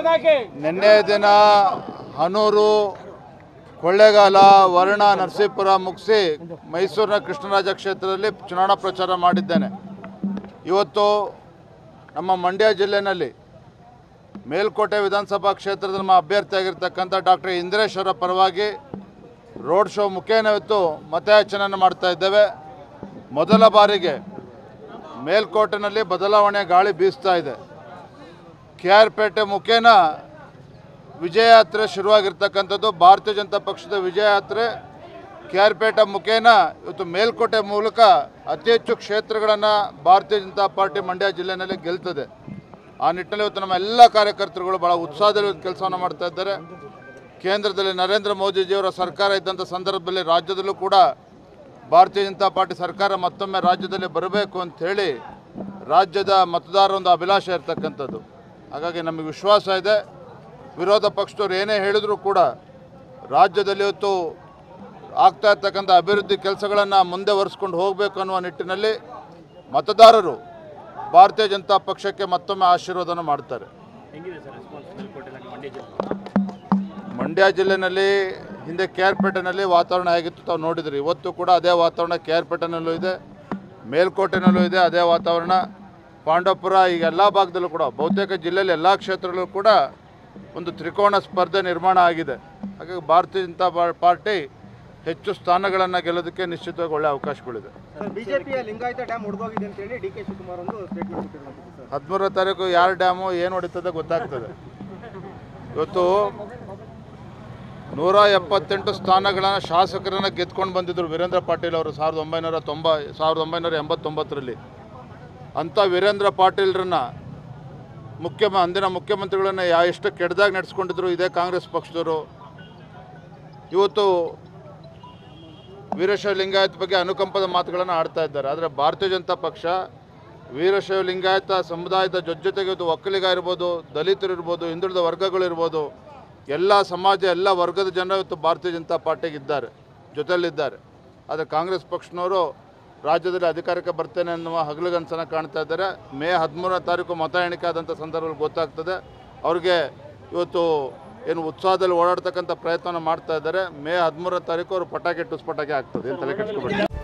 ನಿನ್ನೆ ದಿನ ಹನೂರು ಕೊಳ್ಳೇಗಾಲ ವರ್ಣ ನರಸೀಪುರ ಮುಗಿಸಿ ಮೈಸೂರಿನ ಕೃಷ್ಣರಾಜ ಕ್ಷೇತ್ರದಲ್ಲಿ ಚುನಾವಣಾ ಪ್ರಚಾರ ಮಾಡಿದ್ದೇನೆ ಇವತ್ತು ನಮ್ಮ ಮಂಡ್ಯ ಜಿಲ್ಲೆಯಲ್ಲಿ ಮೇಲ್ಕೋಟೆ ವಿಧಾನಸಭಾ ಕ್ಷೇತ್ರದ ನಮ್ಮ ಅಭ್ಯರ್ಥಿಯಾಗಿರ್ತಕ್ಕಂಥ ಡಾಕ್ಟರ್ ಇಂದ್ರೇಶ್ ಅವರ ಪರವಾಗಿ ರೋಡ್ ಶೋ ಮುಖೇನ ಇವತ್ತು ಮತಯಾಚನೆಯನ್ನು ಮಾಡ್ತಾ ಇದ್ದೇವೆ ಮೊದಲ ಬಾರಿಗೆ ಮೇಲ್ಕೋಟೆನಲ್ಲಿ ಬದಲಾವಣೆ ಗಾಳಿ ಬೀಸ್ತಾ ಇದೆ ಕೆ ಆರ್ ಪೇಟೆ ಮುಖೇನ ವಿಜಯಯಾತ್ರೆ ಶುರುವಾಗಿರ್ತಕ್ಕಂಥದ್ದು ಭಾರತೀಯ ಜನತಾ ಪಕ್ಷದ ವಿಜಯಯಾತ್ರೆ ಕೆ ಆರ್ ಪೇಟೆ ಮುಖೇನ ಇವತ್ತು ಮೇಲ್ಕೋಟೆ ಮೂಲಕ ಅತಿ ಹೆಚ್ಚು ಕ್ಷೇತ್ರಗಳನ್ನು ಭಾರತೀಯ ಜನತಾ ಪಾರ್ಟಿ ಮಂಡ್ಯ ಜಿಲ್ಲೆಯಲ್ಲಿ ಗೆಲ್ತದೆ ಆ ನಿಟ್ಟಿನಲ್ಲಿ ಇವತ್ತು ನಮ್ಮ ಎಲ್ಲ ಕಾರ್ಯಕರ್ತರುಗಳು ಭಾಳ ಉತ್ಸಾಹದಲ್ಲಿ ಕೆಲಸವನ್ನು ಮಾಡ್ತಾ ಇದ್ದಾರೆ ಕೇಂದ್ರದಲ್ಲಿ ನರೇಂದ್ರ ಮೋದಿಜಿಯವರ ಸರ್ಕಾರ ಇದ್ದಂಥ ಸಂದರ್ಭದಲ್ಲಿ ರಾಜ್ಯದಲ್ಲೂ ಕೂಡ ಭಾರತೀಯ ಜನತಾ ಪಾರ್ಟಿ ಸರ್ಕಾರ ಮತ್ತೊಮ್ಮೆ ರಾಜ್ಯದಲ್ಲಿ ಬರಬೇಕು ಅಂತ ಹೇಳಿ ರಾಜ್ಯದ ಮತದಾರರ ಒಂದು ಅಭಿಲಾಷೆ ಇರ್ತಕ್ಕಂಥದ್ದು ಹಾಗಾಗಿ ನಮಗೆ ವಿಶ್ವಾಸ ಇದೆ ವಿರೋಧ ಪಕ್ಷದವ್ರು ಏನೇ ಹೇಳಿದರೂ ಕೂಡ ರಾಜ್ಯದಲ್ಲಿ ಇವತ್ತು ಆಗ್ತಾ ಇರ್ತಕ್ಕಂಥ ಅಭಿವೃದ್ಧಿ ಕೆಲಸಗಳನ್ನು ಮುಂದೆ ಒರೆಸ್ಕೊಂಡು ಹೋಗಬೇಕು ಅನ್ನುವ ನಿಟ್ಟಿನಲ್ಲಿ ಮತದಾರರು ಭಾರತೀಯ ಜನತಾ ಪಕ್ಷಕ್ಕೆ ಮತ್ತೊಮ್ಮೆ ಆಶೀರ್ವಾದನ ಮಾಡ್ತಾರೆ ಹೆಂಗಿದೆ ಸರ್ ರೆಸ್ಪಾನ್ಸ್ ಮೇಲ್ಕೋಟೆಲಾಗಿ ಮಂಡ್ಯ ಜಿಲ್ಲೆ ಮಂಡ್ಯ ಜಿಲ್ಲೆನಲ್ಲಿ ಹಿಂದೆ ಕೆ ಆರ್ ಪೇಟೆನಲ್ಲಿ ವಾತಾವರಣ ಹೇಗಿತ್ತು ತಾವು ನೋಡಿದ್ರಿ ಇವತ್ತು ಕೂಡ ಅದೇ ವಾತಾವರಣ ಕೆ ಆರ್ ಪೇಟೆನಲ್ಲೂ ಇದೆ ಮೇಲ್ಕೋಟೆನಲ್ಲೂ ಇದೆ ಅದೇ ವಾತಾವರಣ ಪಾಂಡವಪುರ ಈಗ ಎಲ್ಲ ಭಾಗದಲ್ಲೂ ಕೂಡ ಬಹುತೇಕ ಜಿಲ್ಲೆಯಲ್ಲಿ ಎಲ್ಲ ಕ್ಷೇತ್ರಗಳಲ್ಲೂ ಕೂಡ ಒಂದು ತ್ರಿಕೋಣ ಸ್ಪರ್ಧೆ ನಿರ್ಮಾಣ ಆಗಿದೆ ಹಾಗಾಗಿ ಭಾರತೀಯ ಜನತಾ ಪಾ- ಪಾರ್ಟಿ ಹೆಚ್ಚು ಸ್ಥಾನಗಳನ್ನು ಗೆಲ್ಲೋದಕ್ಕೆ ನಿಶ್ಚಿತವಾಗಿ ಒಳ್ಳೆಯ ಅವಕಾಶಗಳಿದೆ ಸರ್ ಬಿಜೆಪಿಯ ಲಿಂಗಾಯತ ಡ್ಯಾಮ್ ಹೊಡೆದೋಗಿದೆ ಅಂತ ಹೇಳಿ ಡಿ ಕೆ ಶಿವಕುಮಾರ್ ಒಂದು ಸ್ಟೇಟ್ಮೆಂಟ್ ಕೊಟ್ಟಿರುವಂಥದ್ದು ಸರ್ ಹದಿಮೂರನೇ ತಾರೀಕು ಯಾರ ಡ್ಯಾಮು ಏನು ಹೊಡಿತದೆ ಗೊತ್ತಾಗ್ತದೆ ಇವತ್ತು ನೂರ ಎಪ್ಪತ್ತೆಂಟು ಸ್ಥಾನಗಳನ್ನು ಶಾಸಕರನ್ನು ಗೆದ್ಕೊಂಡು ಬಂದಿದ್ದರು ವೀರೇಂದ್ರ ಪಾಟೀಲ್ ಅವರು ಸಾವಿರದ ಒಂಬೈನೂರ ತೊಂಬ ಸಾವಿರದ ಒಂಬೈನೂರ ಎಂಬತ್ತೊಂಬತ್ತರಲ್ಲಿ ಅಂಥ ವೀರೇಂದ್ರ ಪಾಟೀಲ್ರನ್ನ ಮುಖ್ಯ ಅಂದಿನ ಮುಖ್ಯಮಂತ್ರಿಗಳನ್ನ ಯಾ ಎಷ್ಟು ಕೆಟ್ಟದಾಗಿ ನಡೆಸ್ಕೊಂಡಿದ್ರು ಇದೇ ಕಾಂಗ್ರೆಸ್ ಪಕ್ಷದವರು ಇವತ್ತು ವೀರಶೈವ ಲಿಂಗಾಯತ ಬಗ್ಗೆ ಅನುಕಂಪದ ಮಾತುಗಳನ್ನು ಆಡ್ತಾ ಇದ್ದಾರೆ ಆದರೆ ಭಾರತೀಯ ಜನತಾ ಪಕ್ಷ ವೀರಶೈವ ಲಿಂಗಾಯತ ಸಮುದಾಯದ ಜೊತೆ ಜೊತೆಗೆ ಇವತ್ತು ಒಕ್ಕಲಿಗ ಇರ್ಬೋದು ದಲಿತರು ಇರ್ಬೋದು ಹಿಂದುಳಿದ ವರ್ಗಗಳಿರ್ಬೋದು ಎಲ್ಲ ಸಮಾಜ ಎಲ್ಲ ವರ್ಗದ ಜನ ಇವತ್ತು ಭಾರತೀಯ ಜನತಾ ಪಾರ್ಟಿಗೆ ಇದ್ದಾರೆ ಜೊತೆಯಲ್ಲಿದ್ದಾರೆ ಆದರೆ ಕಾಂಗ್ರೆಸ್ ಪಕ್ಷನವರು ರಾಜ್ಯದಲ್ಲಿ ಅಧಿಕಾರಕ್ಕೆ ಬರ್ತೇನೆ ಅನ್ನುವ ಹಗಲುಗನಸನ್ನು ಕಾಣ್ತಾ ಇದ್ದಾರೆ ಮೇ ಹದಿಮೂರನೇ ತಾರೀಕು ಮತ ಎಣಿಕೆ ಆದಂಥ ಸಂದರ್ಭದಲ್ಲಿ ಗೊತ್ತಾಗ್ತದೆ ಅವ್ರಿಗೆ ಇವತ್ತು ಏನು ಉತ್ಸಾಹದಲ್ಲಿ ಓಡಾಡ್ತಕ್ಕಂಥ ಪ್ರಯತ್ನವನ್ನು ಮಾಡ್ತಾ ಇದ್ದಾರೆ ಮೇ ಹದಿಮೂರನೇ ತಾರೀಕು ಅವರು ಪಟಾಕಿ ಟುಸ್ ಪಟಾಕಿ ಆಗ್ತದೆ ಏನು ತಲೆ ಕೆಡಿಸ್ಕೊಬೇಡಿ